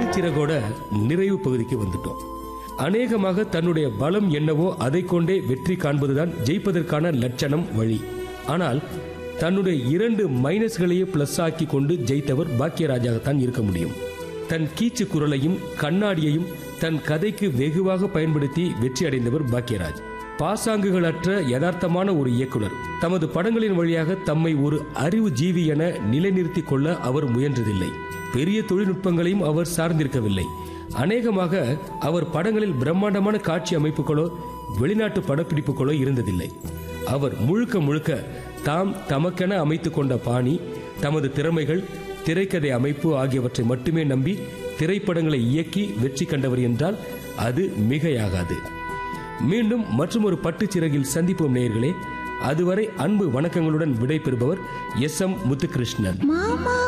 பட்டுச்சிறகோட நிறைவு பகுதிக்கு வந்துட்டோம் அநேகமாக தன்னுடைய பலம் என்னவோ அதை கொண்டே வெற்றி காண்பதுதான் ஜெயிப்பதற்கான லட்சணம் வழி ஆனால் தன்னுடைய இரண்டு மைனஸ்களையே பிளஸ் ஆக்கி கொண்டு ஜெயித்தவர் பாக்கியராஜாகத்தான் இருக்க முடியும் தன் கீச்சு குரலையும் கண்ணாடியையும் தன் கதைக்கு வெகுவாக பயன்படுத்தி வெற்றி அடைந்தவர் பாக்கியராஜ் பாசாங்குகளற்ற யதார்த்தமான ஒரு இயக்குனர் தமது படங்களின் வழியாக தம்மை ஒரு அறிவு ஜீவி என நிலைநிறுத்திக் கொள்ள அவர் முயன்றதில்லை பெரிய தொழில்நுட்பங்களையும் அவர் சார்ந்திருக்கவில்லை அநேகமாக அவர் படங்களில் பிரம்மாண்டமான காட்சி அமைப்புகளோ வெளிநாட்டு படப்பிடிப்புகளோ இருந்ததில்லை அவர் முழுக்க முழுக்க தாம் தமக்கென அமைத்துக் கொண்ட பாணி தமது திறமைகள் திரைக்கதை அமைப்பு ஆகியவற்றை மட்டுமே நம்பி திரைப்படங்களை இயக்கி வெற்றி கண்டவர் என்றால் அது மிகையாகாது மீண்டும் மற்றும் ஒரு பட்டுச்சிறகில் சந்திப்போம் நேயர்களே அதுவரை அன்பு வணக்கங்களுடன் விடைபெறுபவர் எஸ் எம் முத்துகிருஷ்ணன் மாமா